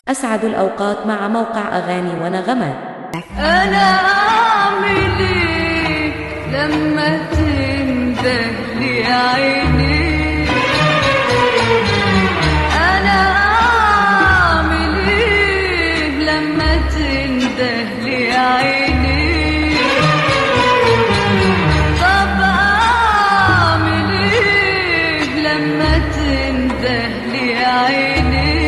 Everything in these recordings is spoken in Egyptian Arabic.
أسعد الأوقات مع موقع أغاني ونغمات انا اعمل ايه لما تنده لي عيني انا اعمل ايه لما تنده لي عيني طب اعمل ايه لما تنده لي عيني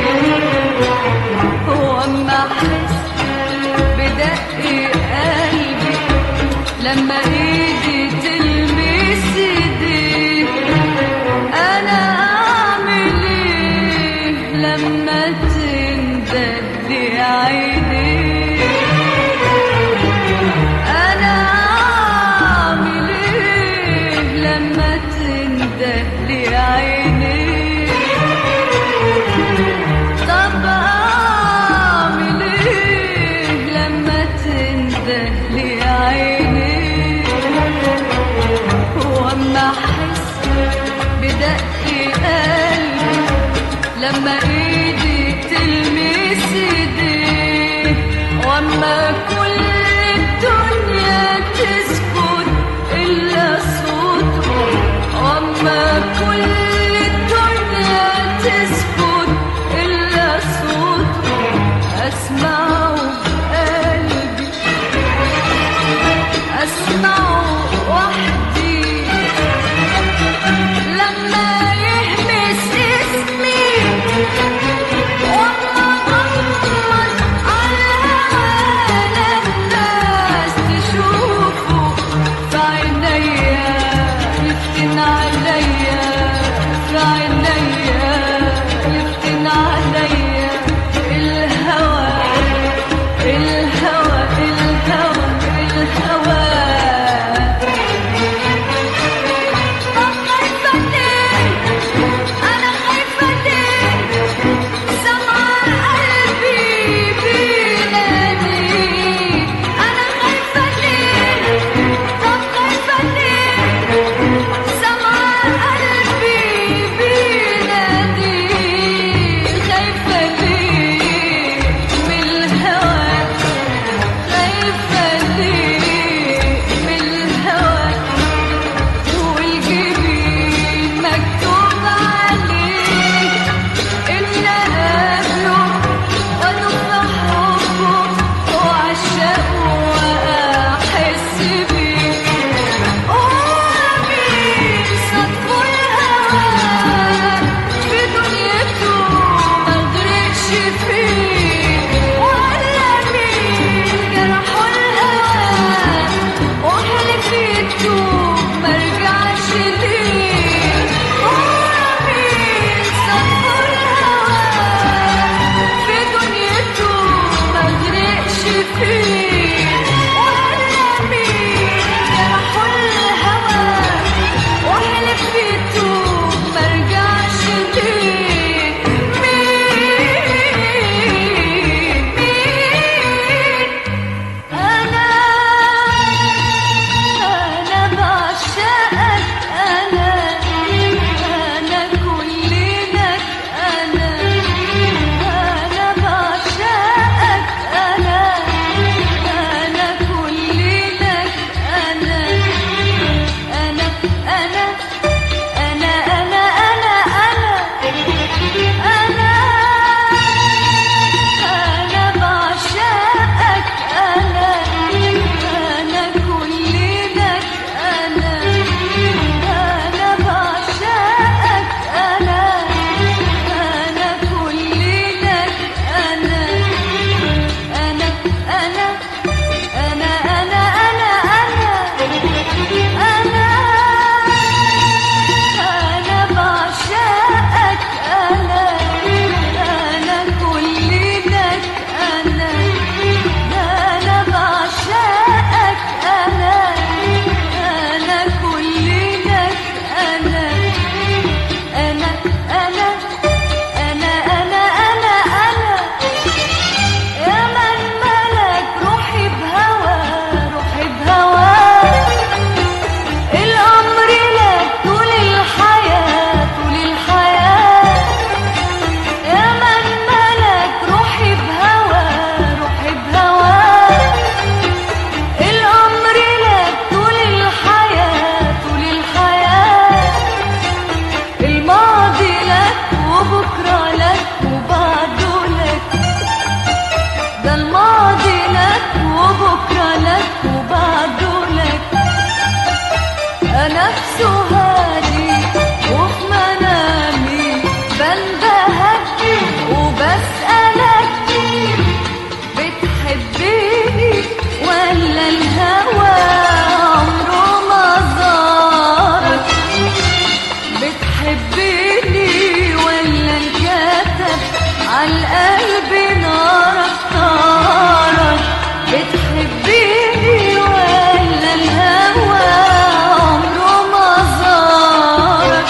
هو اما احس بدق قلبي لما ايدي تلمس ايدي انا اعمل ايه لما تنده لي عيني انا اعمل ايه لما تنده لي عيني طب اعمل ايه لما تنده لي عيني واما احس بدق قلبي لما ايدي تلمس ايدي واما كل الدنيا تسكت الا صوته واما كل الدنيا تسكت الا صوته اسمعه بقلبي اسمعه وحدي لما يهمس اسمي والله غمض على هوانا الناس تشوفه في عينيا يفتن عليا في عينيا يفتن عليا الهوى أسألك بتحبني ولا الهوى عمره ما زارك بتحبني ولا انكتب عالقلب نارك نارك بتحبني ولا الهوى عمره ما زارك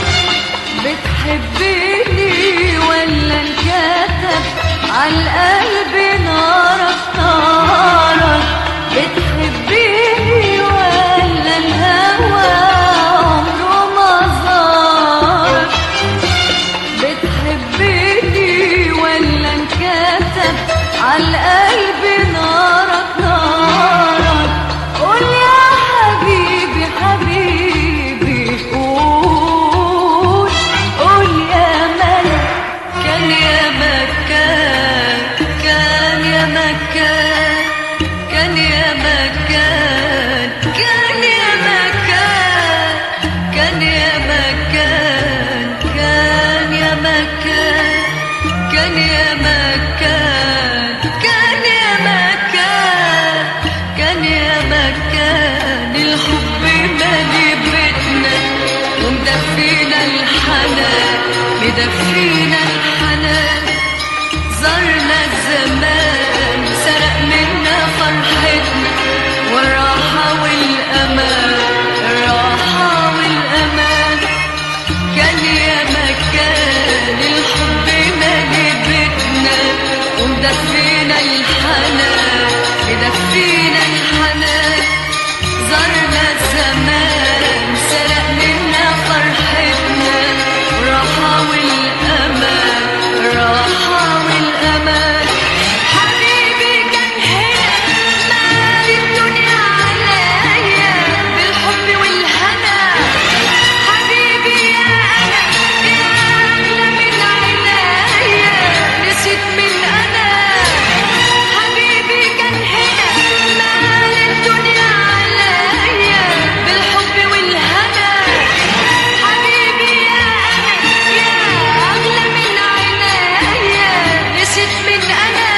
بتحبني ولا انكتب عالقلب نارك نارك بتحبني ولا الهوى عمره ما زارك بتحبني ولا انكتب عالقلب نارك نارك قول يا حبيبي حبيبي قول قول يا ملك كان يا مكان كان يا مكان كان يا مكان كان يا مكان كان يا مكان كان يا مكان كان يا مكان كان يا مكان كان يا مكان الحب مالي بيتنا ومدفينا الحنان مدفينا الحنان زرنا الزمان سرق منا فرحتنا والراحة والأمان الراحة والأمان كان يا مكان الحب مالي بيتنا ومدفينا الحنان مدفينا الحنان زرنا الزمان سرق منا فرحتنا راحة والأمان راحة والأمان حبيبي كان هنا مالي الدنيا عليا بالحب والهنا حبيبي يا أنا يا أغلى من عينيا نسيت من أنا حبيبي كان هنا مالي الدنيا عليا بالحب والهنا حبيبي يا أنا يا أغلى من عينيا نسيت من أنا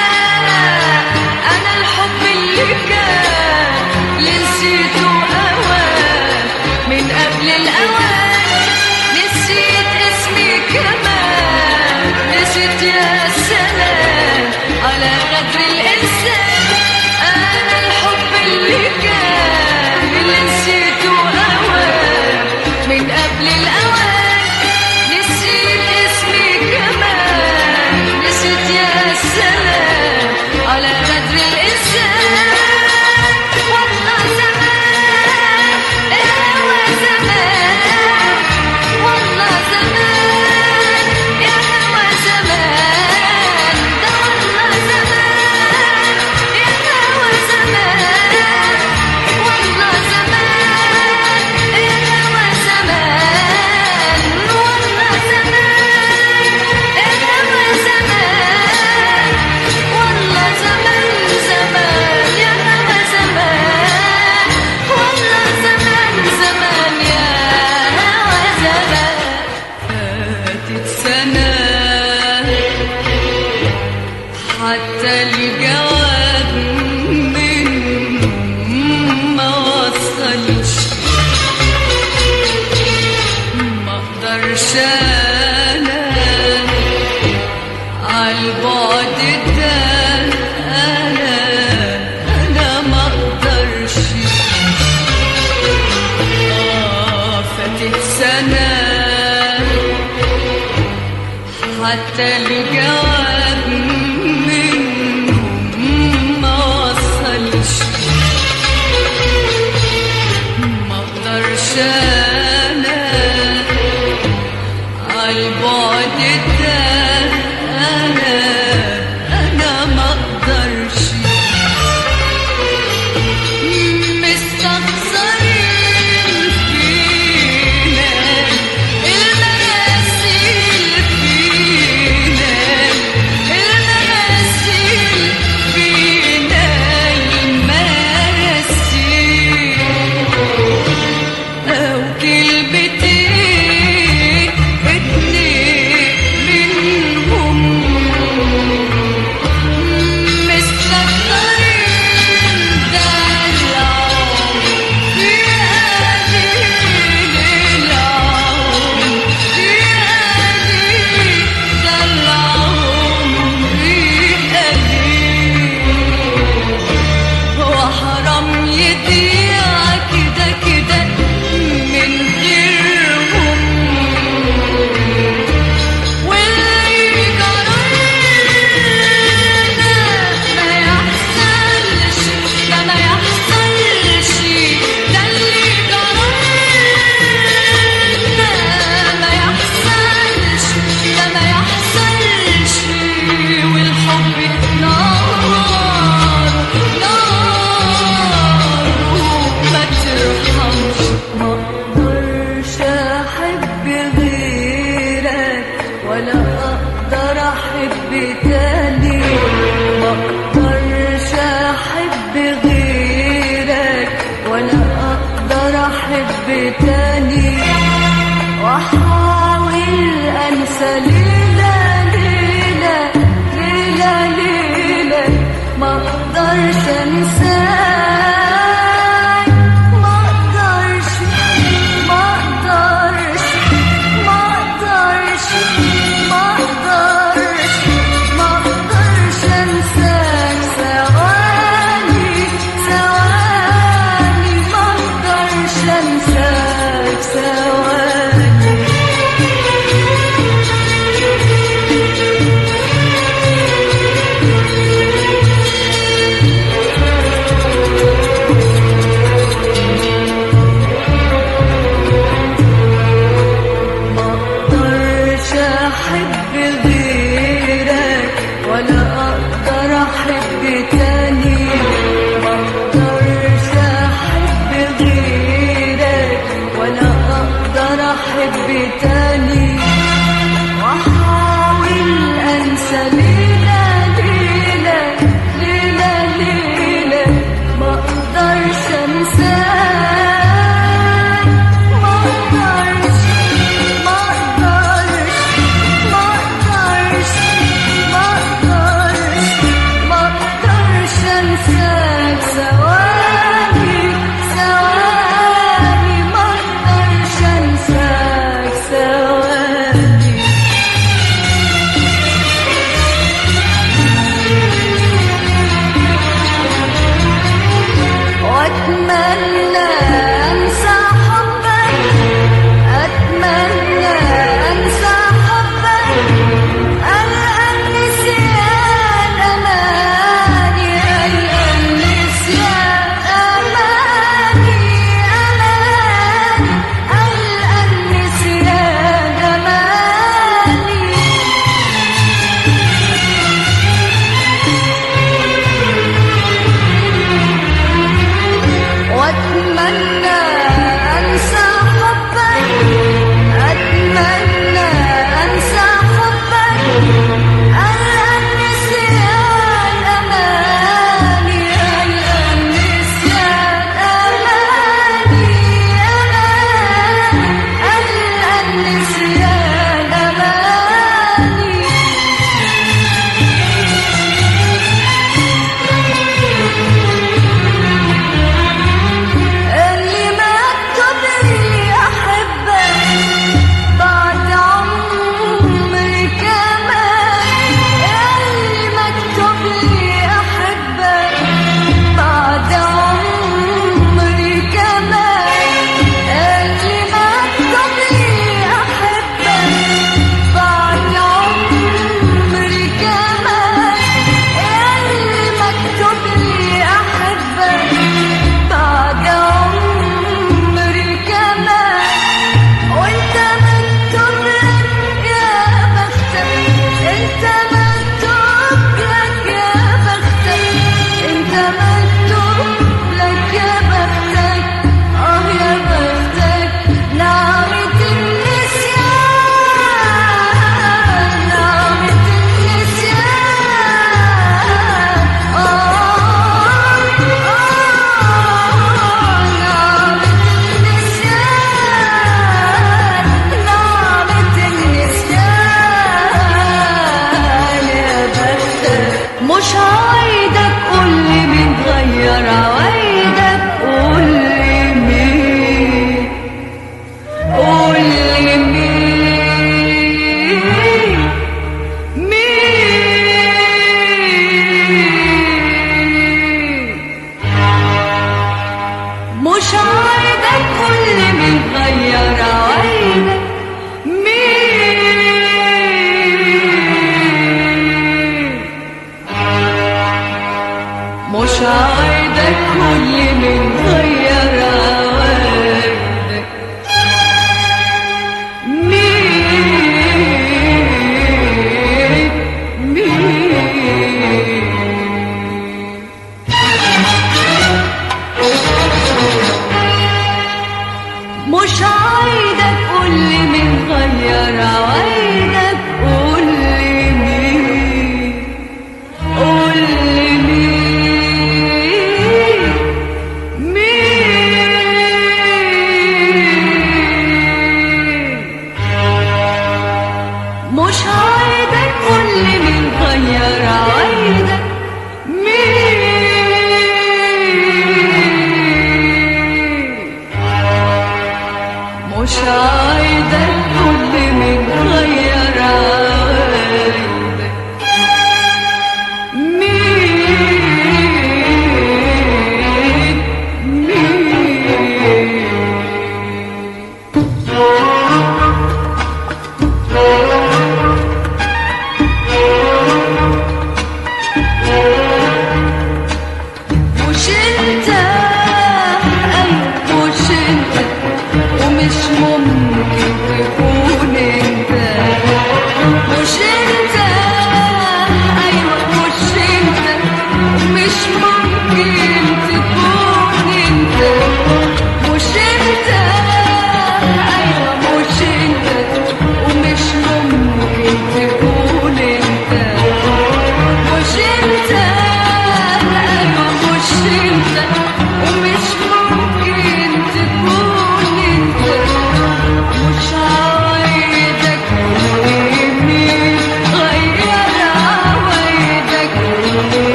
أنا الحب اللي كان اللي نسيته أوان من قبل الأوان نسيت اسمي كمان نسيت يا سلام على قدر الإنسان أنا الحب اللي كان اللي نسيته أوان من قبل الأوان نسيت اسمي كمان نسيت يا سلام على قدر الإنسان والله زمان الهوى زمان والله زمان يا هوى زمان ده والله زمان يا هوى زمان والله زمان يا هوى زمان والله زمان يا هوى زمان والله زمان زمان يا هوى زمان والله زمان زمان يا هوى زمان فاتت سنة حتى الجواب منه ما وصلش ما اقدرش انا عالبعد ده انا انا ما اقدرش آه فاتت سنه حتى الجواب منهم ما وصلش ما اقدرش انا عالبعد ده انا انا ما اقدرش مستخسرين فينا المراسيل فينا اقدرش انساك ما اقدرش ما اقدرش ما اقدرش ما اقدرش ما اقدرش انساك ثواني ثواني ما اقدرش انساك ثواني ما اقدرش احب غيرك ولا اقدر احب تاني ما اقدرش احب غيرك ولا اقدر احب تاني واحاول انسى ليلة ليلة ليلة ليلة ما اقدرش انساك ما اقدرش ما اقدرش ما اقدرش ما اقدرش ما اقدرش انساك ثواني ثواني ما اقدرش انساك ثواني واتمنى انسى حبك اتمنى انسى حبك الان نسيان اماني الان نسيان اماني اماني الان نسيان اماني واتمنى انسى حبك اتمنى انسى حبك الان نسيان اماني الان نسيان اماني اماني الان نسيان اماني اللي مكتوب لي احبك بعد عمري كمان اللي مكتوب لي احبك بعد عمري كمان اللي مكتوب لي احبك بعد عمري كمان اللي مكتوب لي احبك بعد عمري كمان وانت مكتوب لك يا بختك انت مكتوب لك يا بختك انت مكتوب لك يا بختك اه يا بختك نعمة النسيان نعمة النسيان اه اه نعمة النسيان نعمة النسيان يا بختك مش عايدك قولي مين غير عوايدك قولي مين قولي مين مين مش عايدك كل من غير عوايدك مين مش عايدك كل من غير عوايدك مين مين مش عايدك قولي من غير عوايدك قولي مين قولي مين مين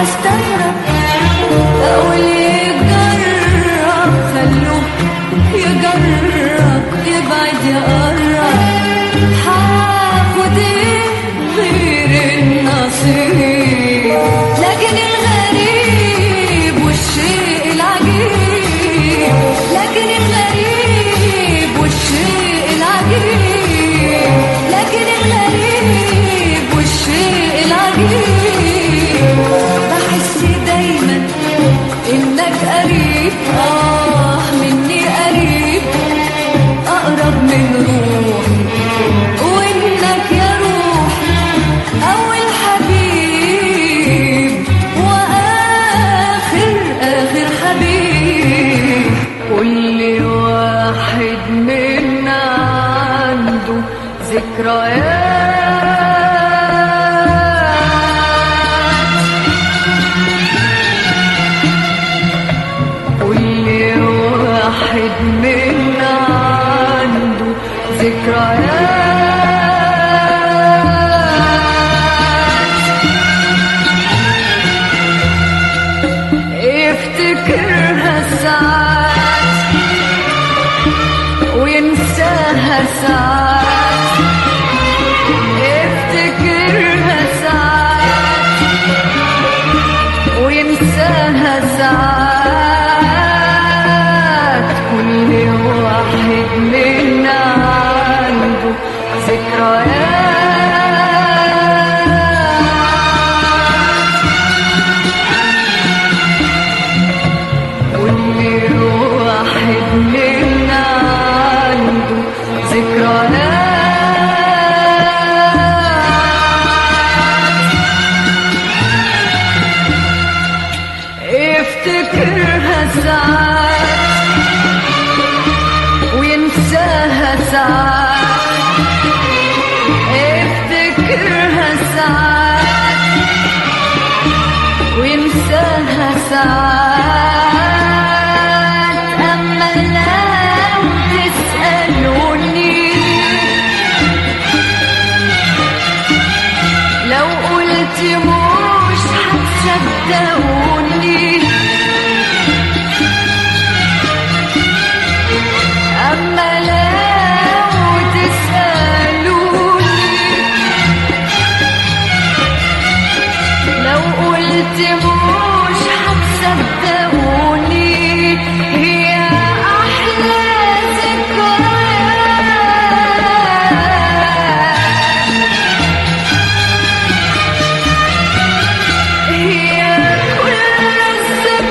هستغرب اقول يجرب خلوه يجرب يبعد يقرب هاخد ايه غير النصيب لكن الغريب والشيء العجيب لكن الغريب والشيء العجيب لكن الغريب والشيء العجيب بحس دايما انك قريب اه مني قريب اقرب من روحي وانك يا روح اول حبيب واخر اخر حبيب كل واحد منا عنده ذكريات كل واحد منا عنده ذكريات يفتكرها ساعات وينساها ساعات يفتكرها ساعات وينساها ساعات كل واحد منا عنده ذكريات كل واحد منا عنده ذكريات يفتكرها ساعات وينساها ساعات يفتكرها ساعات وينساها ساعات أما لو تسألوني لو قلت مش هتصدقوني أما لو تسألوني لو قلت مش هتصدقوني هي أحلى ذكريات هي كل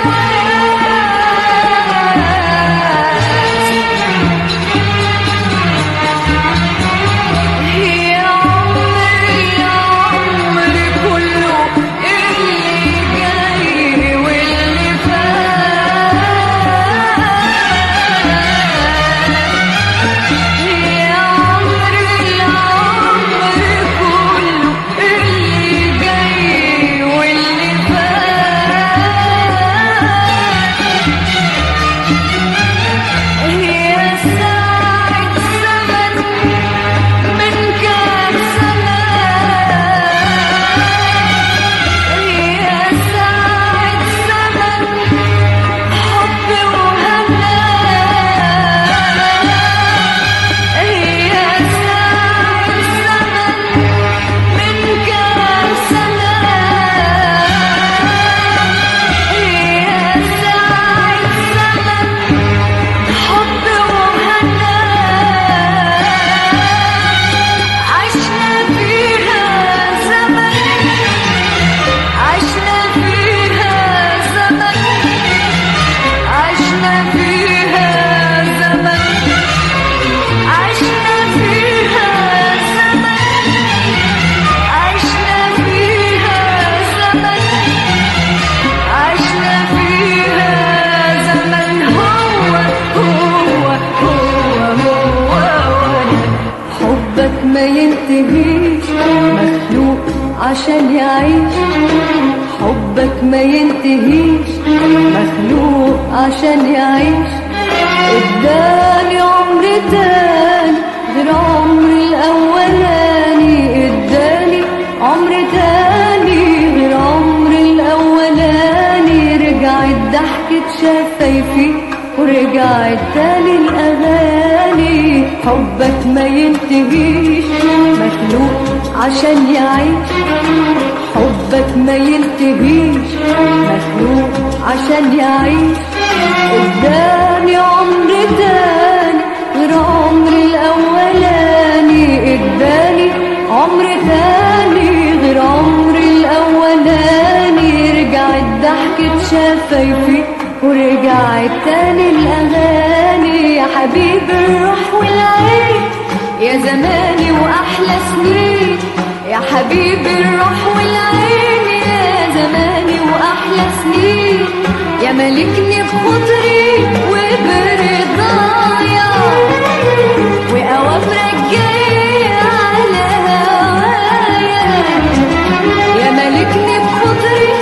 الذكريات هي عمري عمري كله اللي جاي واللي فات هي عمري العمر كله اللي جاي واللي فات هي ساعة زمن من كام سنة هي ساعة زمن حب وهنا هي ساعة زمن من كام سنة هي ساعة زمن حب وهنا عشنا فيها زمن عشنا فيها زمن عشنا فيها زمن عشنا فيها زمن عشنا فيها زمن عشنا فيها زمن هو هو هو هو وانا حبك ما ينتهيش مخلوق عشان يعيش حبك ما ينتهيش مخلوق عشان يعيش اداني عمر تاني غير عمر الاولاني اداني عمر تاني غير عمر الاولاني ورجعت تاني الأغاني حبك ما ينتهيش مخلوق عشان يعيش حبك ما ينتهيش مخلوق عشان يعيش اداني عمر تاني غير عمر الأولاني اداني عمر تاني غير عمر الأولاني رجعت ضحكة شفايفي ورجعت تاني الأغاني يا حبيب الروح والعين يا زماني وأحلى سنين يا حبيب الروح والعين يا زماني وأحلى سنين يا ملكني بخطري وبرضايا وأوامرك جاية على هوايا يا ملكني بخطري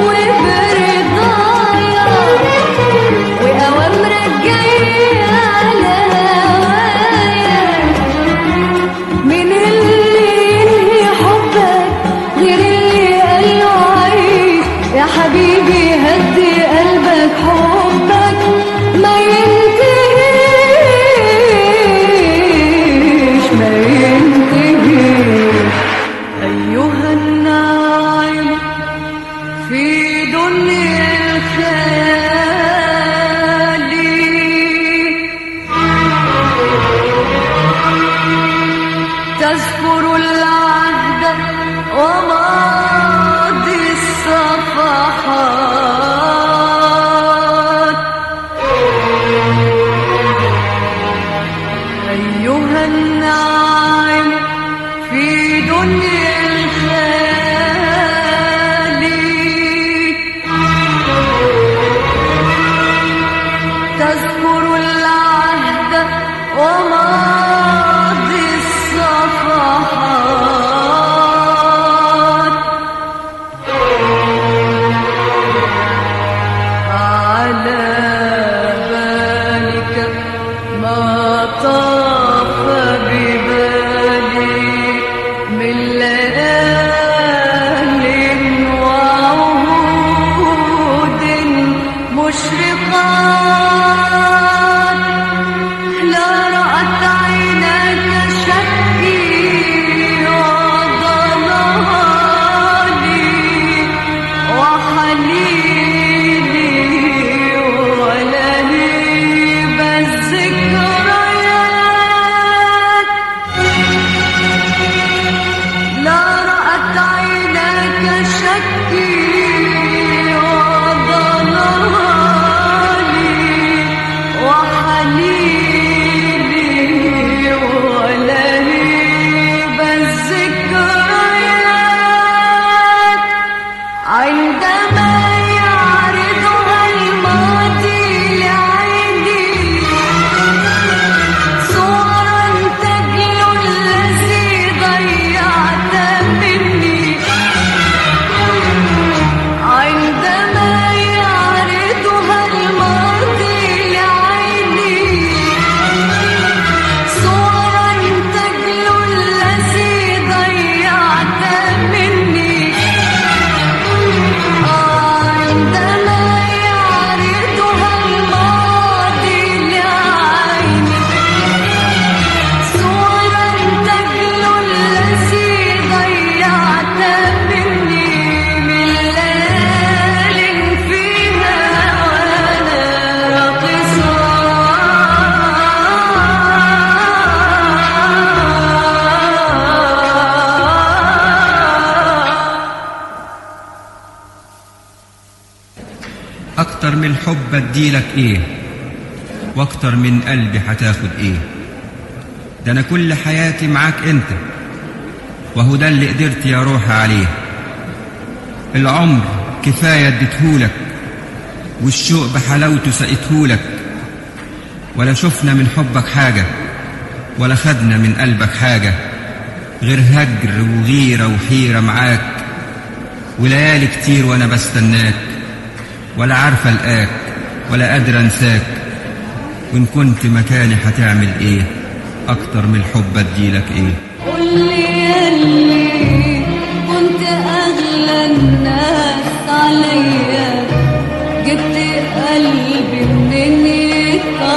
وبرضايا وأوامرك جاية على هوايا من اللي ينهي حبك غير اللي قاله عيش يا حبيبي هدي قلبك حبك ما ينتهيش ما ينتهيش أيها الناعم في دنيا الخيال تذكر العهد وماضي الصفحات أيها الناعم في دنيا الخيال تذكر العهد وماضي الصفحات على بالك ما طاف ببالي من ليال وعهود مشرقات لا رأت عيناك شكي وضلالي وحنيني ولهيب الذكريات لا رأت عيناك شكي وضلالي وحنيني ولهيب الذكريات عندما يعرضها الماضي لعيني صورا تجلو الذي ضيعت مني عندما يعرضها الماضي لعيني صورا تجلو الذي ضيعت مني عندما يعرضها الماضي لعيني صورا تجلو الذي ضيعت مني من ليال فيها وانا راقصة اكتر من حب اديلك ايه واكتر من قلبي هتاخد ايه ده انا كل حياتي معاك انت وهو ده اللي قدرت يا روحي عليه العمر كفاية اديتهولك والشوق بحلاوته سقيتهولك ولا شفنا من حبك حاجة ولا خدنا من قلبك حاجة غير هجر وغيرة وحيرة معاك وليالي كتير وانا بستناك ولا عارفة القاك ولا قادر انساك وان كنت مكاني هتعمل ايه اكتر من الحب اديلك ايه قل لي يلي كنت أغلى الناس عليا جبت قلبي منين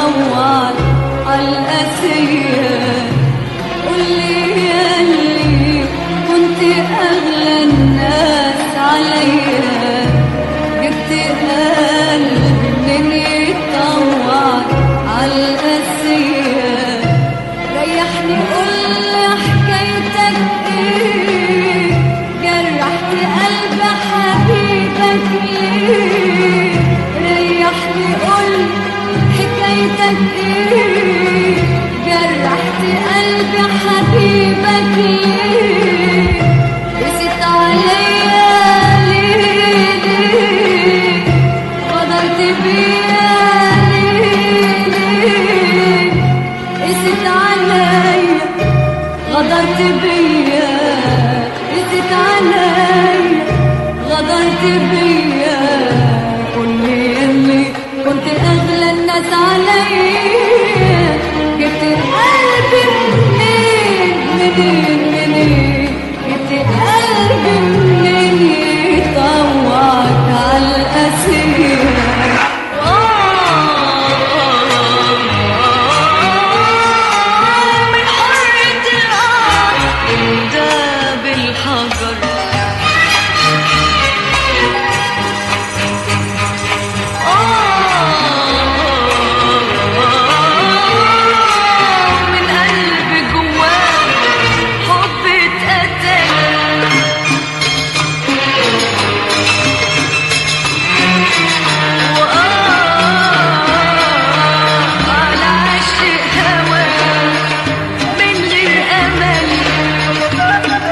القاسية قولي ياللي كنت أغلى الناس عليا جبت قلبي من يتطوع عالقاسية ريحني قولي حكايتك ايه جرحت قلب حبيبك ليه ريحني قولي حكايتك ايه جرحت قلب حبيبك ليه قست عليا ليه ليه غدرت بيا ليه ليه قست عليا غدرت بيا قست عليا غدرت بيا قولي اللي كنت اغلى الناس عليا جبت قلبي منين منين منين جبت قلبي منين يطوعك عالقاسية من حرة الأرض داب الحجر من قلبي جواه حب اتقتل وآه على عشق هواه من غير أمل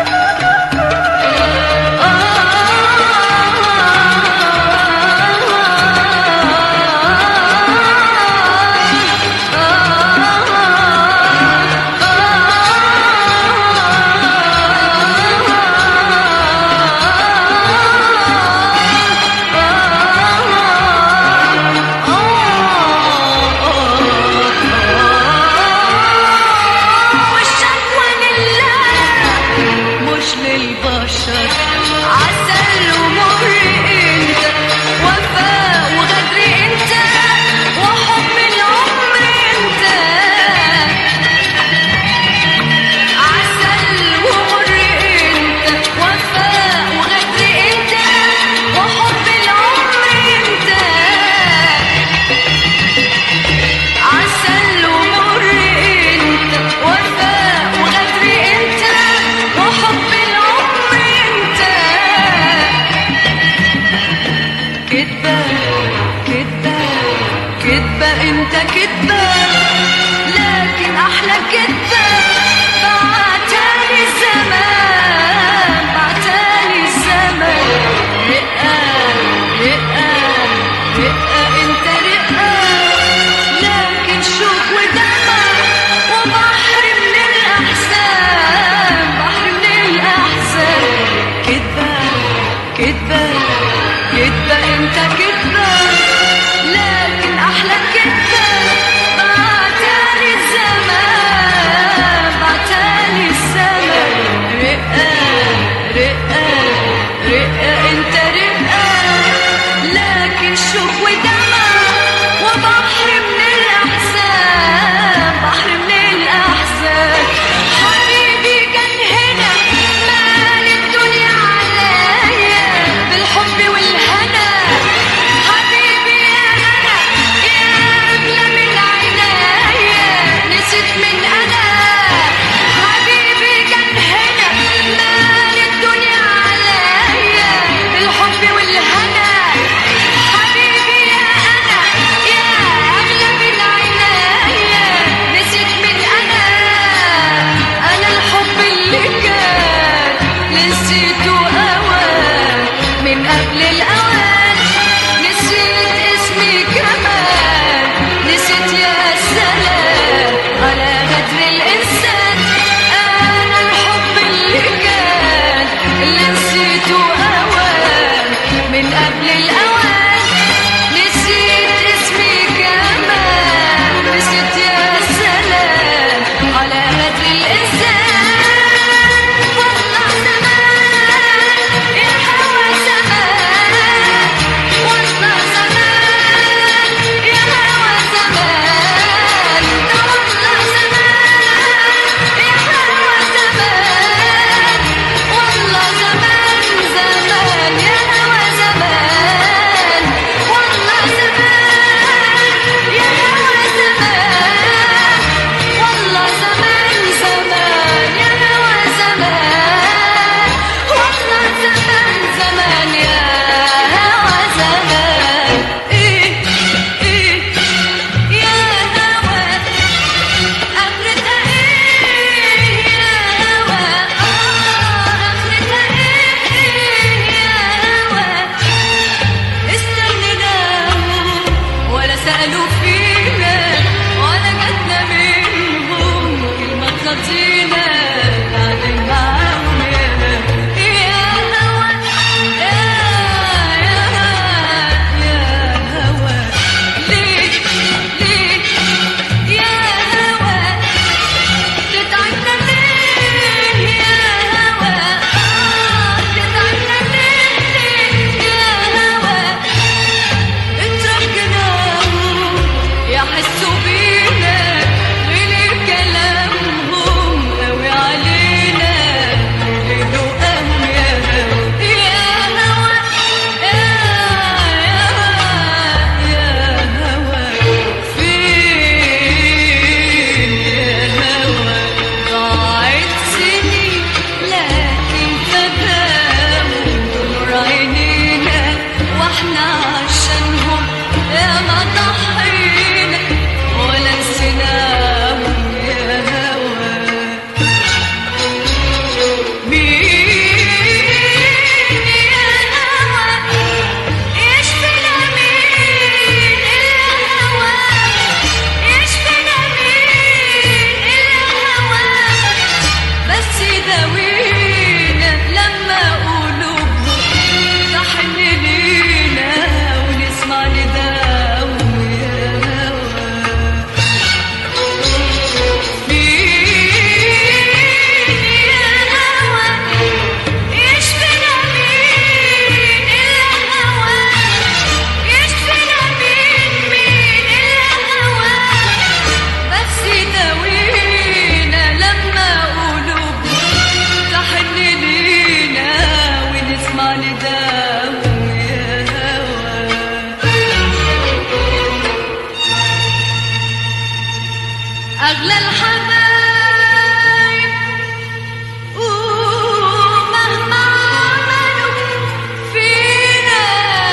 والشكوى لله مش للبشر عسل ومر انت وفاء وغدر انت وحب العمر انت عسل ومر انت وفاء وغدر انت وحب العمر انت عسل ومر انت وفاء وغدر انت وحب العمر انت كدبة كدبة كدبة انت كدبة لكن احلى كدبة بعتالي الزمان بعتالي الزمان رقة رقة رقة انت رقة لكن شوق ودمع وبحر من الأحزان بحر من الأحزان كدبة كدبة كدبة انت كدبة لكن أحلى كدبة بعتالي الزمان بعتالي الزمان رقة رقة رقة انت رقة لكن شوق ودمع وبحر من الأحزان بحر من الأحزان حبيبي كان هنا مال الدنيا عليا بالحب والهنا حبيبي يا أنا يا أغلى من عنايا نسيت من أنا حبيبي كان هنا مال الدنيا عليا بالحب والهنا حبيبي يا أنا يا أغلى من عنايا نسيت من أنا أنا الحب اللي كان نسيته أوان من قبل الأوان نسيت اسمي كمان نسيت يا سلام على غدر الإنسان أنا الحب اللي كان اللي نسيته أوان من قبل الأوان نسيت اسمي كمان نسيت يا سلام على غدر الإنسان والله زمان الهوى زمان والله زمان الهوى زمان فينا ولا جاتنا منهم كلمة ترضينا نعلم معاهم يا يا هوا يا يا يا هوا ليه ليه يا هوا تتعبنا ليه يا هوا آه تتعبنا ليه يا هوا اطرح جناهم يحسوا بينا غير كلامهم قوي علينا يلقوا قهم يا هوا يا هوا يا يا يا هوا فين يا هوا ضاعت سنين لكن فداهم نور عينينا واحنا عشانهم يا ما ضحينا ولا نسيناهم يا هوا مين يا هوا يشفينا مين الهوى يشفينا مين الهوى بس يداوينا لما قلوبهم تحن لينا ونسمع نداهم يا هوا مين يا هوا يشفينا مين الهوى يشفينا مين مين الهوى بس يداوينا لما قلوبهم تحن لينا ونسمع نداهم يا هوا أغلى الحبايب ومهما عملوا فينا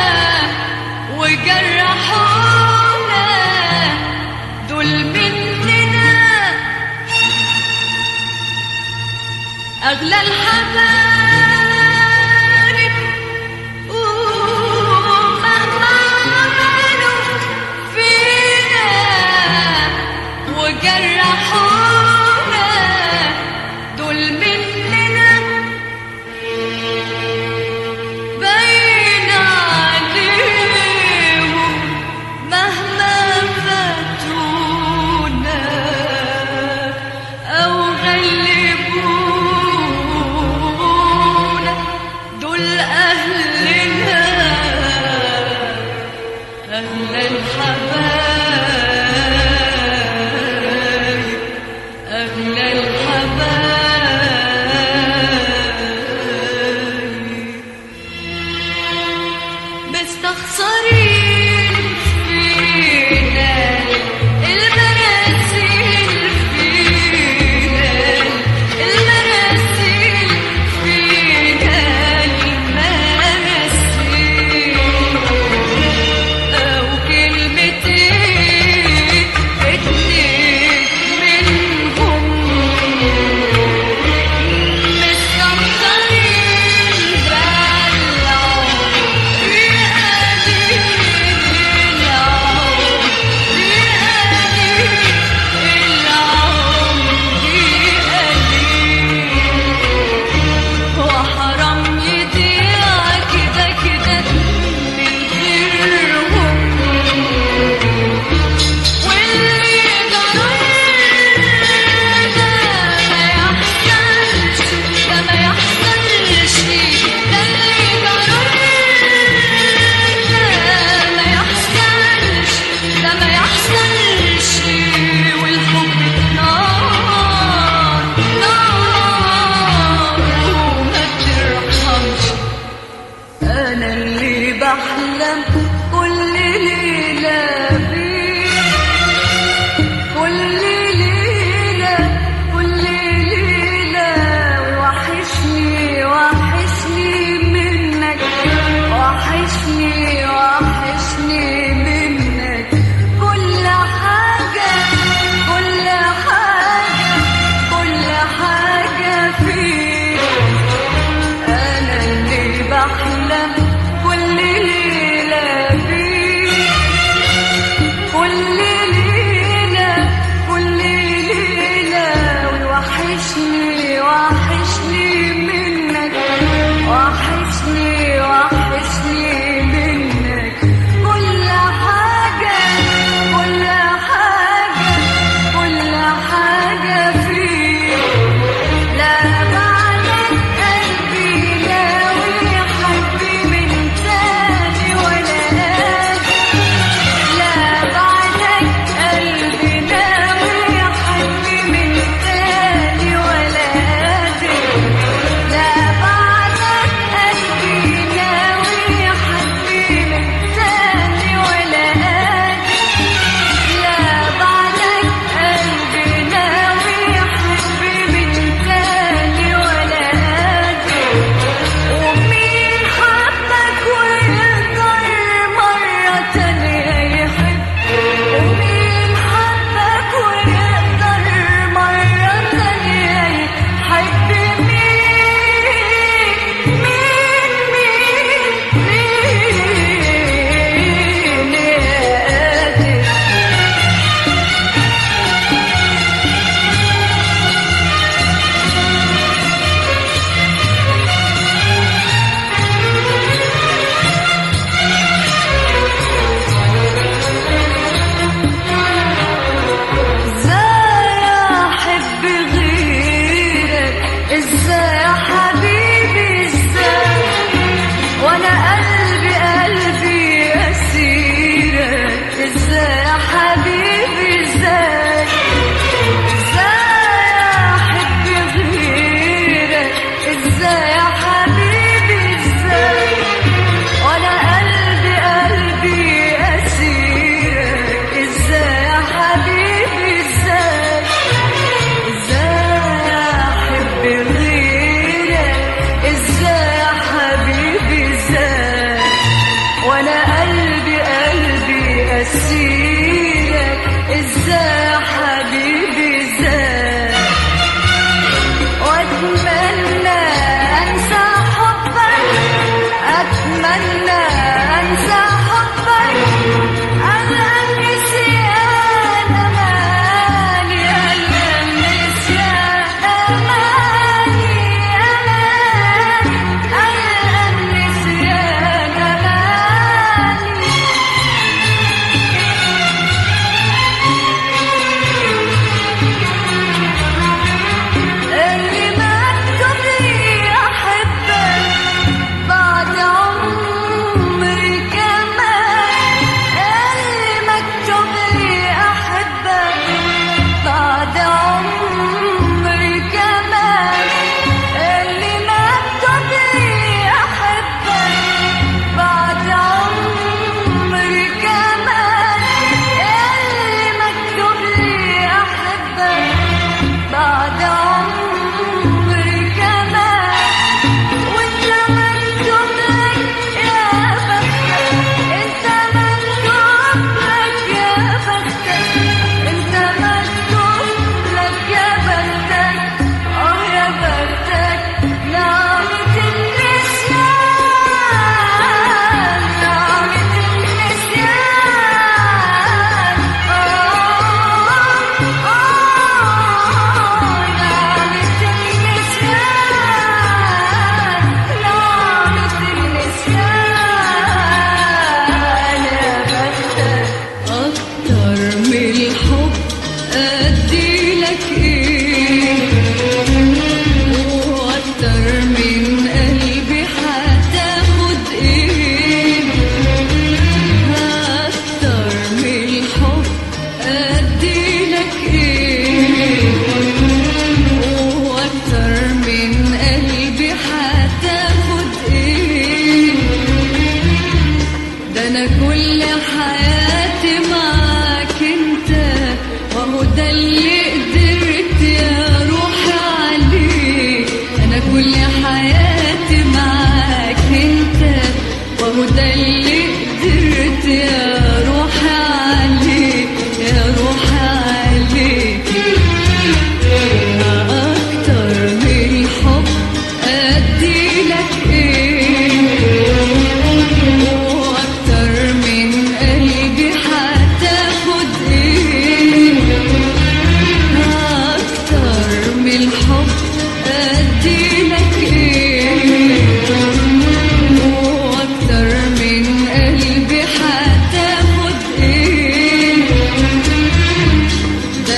وجرحونا دول مننا أغلى الحبايب ومهما عملوا فينا وجرحونا دول مننا باين عليهم مهما فاتونا أو غلبونا دول أهلنا أهل الحبايب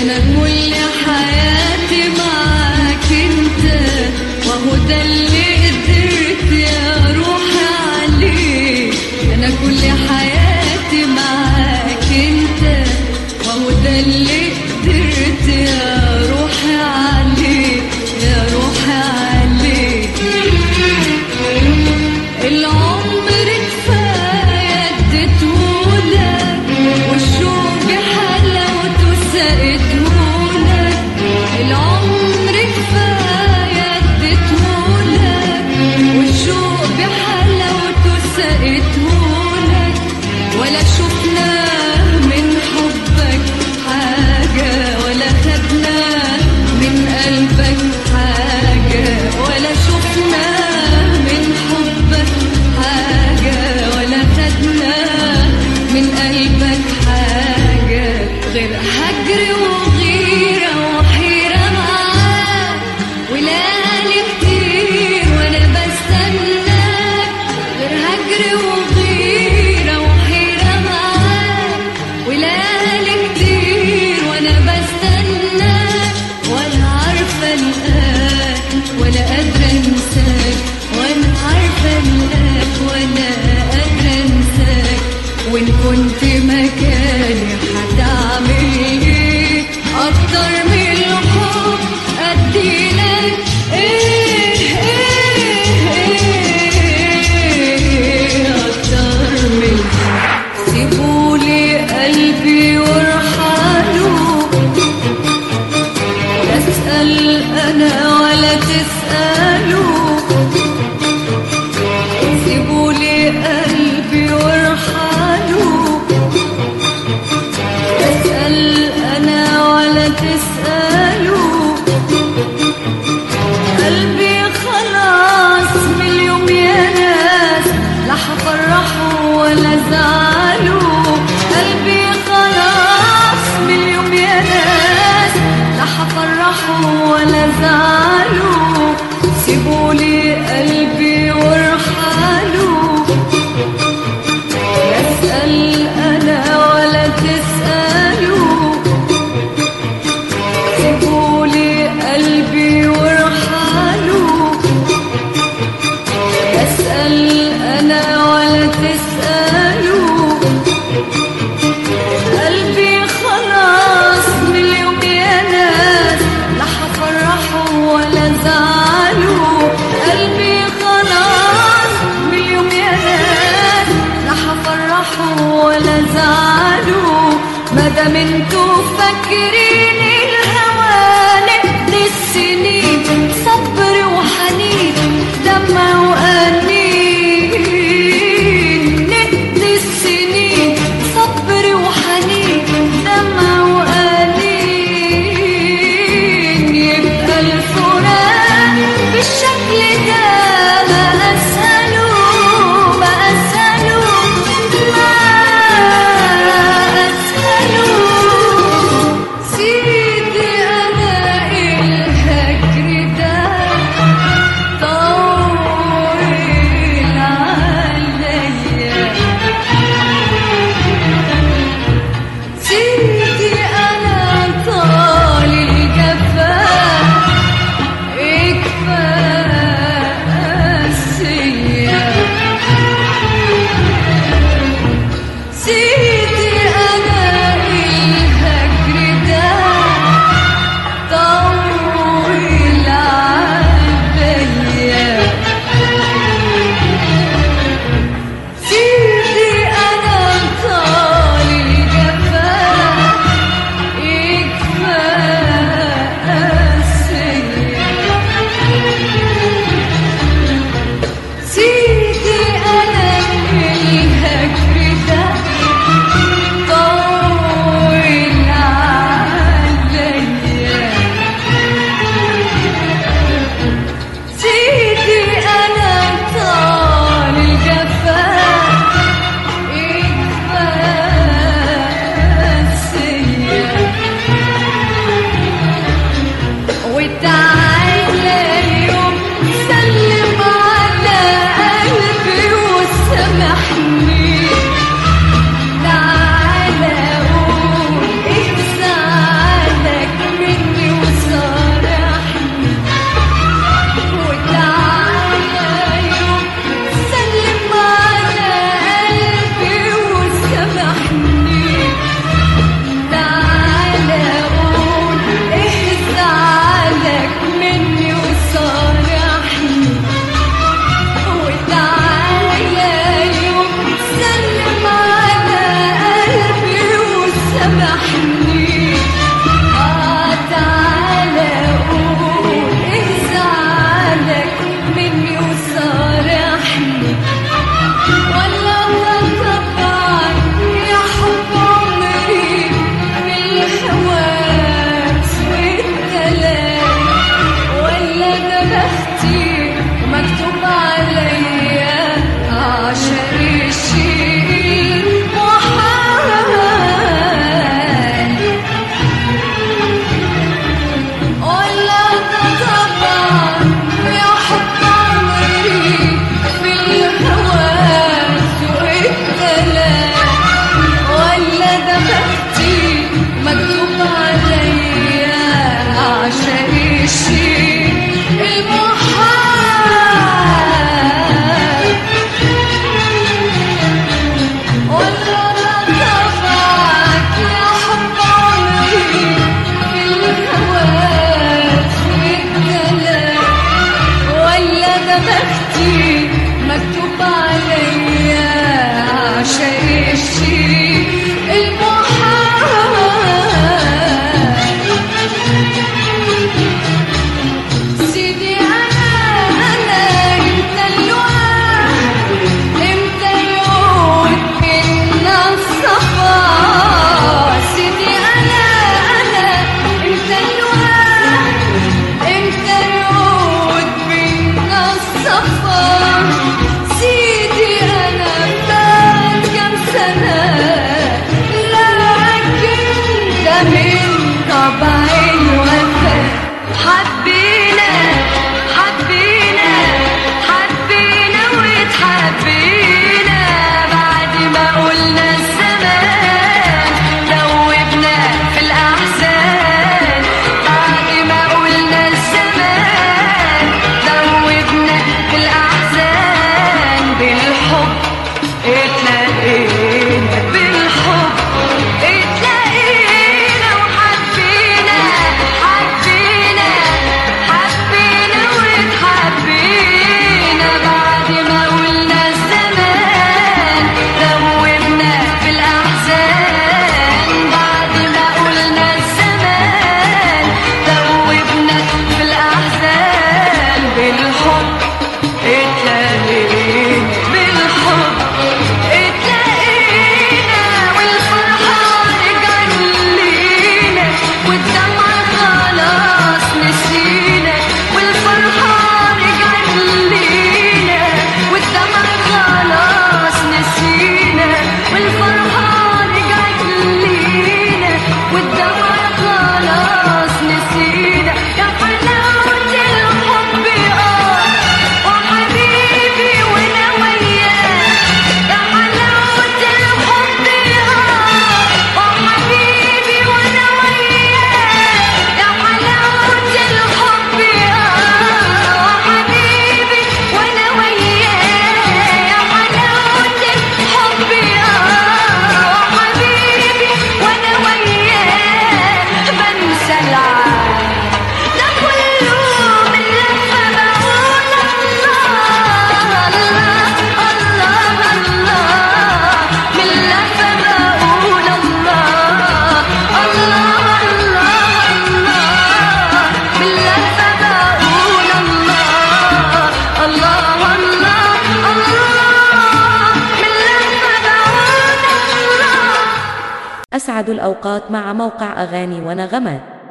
انا كل حياتي معاك انت وهو ده اللي قدرت يا روحي عليه انا كل حياتي معاك انت وهو ده اللي قدرت يا روحي عليه يا روحي عليه العمر كفاية اديتهولك والشوق حلاوته سقيتهولك العمر كفاية اديتهولك والشوق بحلاوته سقيتهولك ولا شفنا من حبك حاجة ولا خدنا من قلبك حاجة ولا شفنا من حبك حاجة ولا خدنا من قلبك حاجة غير هجر وغيرة وحيرة معاك وليالي كتير وانا بستناك غير هجر وغيرة وحيرة معاك وليالي كتير وانا بستناك ولا عارفة القاك ولا قادرة انساك وانا عارفة القاك ولا قادرة انساك وان كنت مكاني هتعمل ايه طبع الوفاء حبينا حبينا حبينا واتحبينا بعد ما قلنا الزمان دوبنا في الأحزان بعد ما قلنا الزمان دوبنا في الأحزان بالحب اتلاقينا بالحب اتلاقينا وحبينا حبينا حبينا واتحبينا بعد ما قلنا الزمان دوبنا في الأحزان بعد ما قلنا الزمان دوبنا في الأحزان بالحب اتلاقينا بالحب اتلاقينا والفرحة رجعت لينا والدمع خلاص نسينا والفرحة رجعت لينا والدمع خلاص نسينا والفرحة رجعت لينا والدمع خلاص نسينا يا حلاوة الحب اه وحبيبي وانا وياك يا حلاوة الحب اه وحبيبي وانا وياك يا حلاوة الحب اه وحبيبي وانا وياك يا حلاوة الحب اه وحبيبي وانا وياك بنسى العالم ده كله من لما بقول الله الله الله من لما بقول الله الله الله الله من لما بقول الله الله الله الله من لما بقول الله أسعد الأوقات مع موقع أغاني ونغمات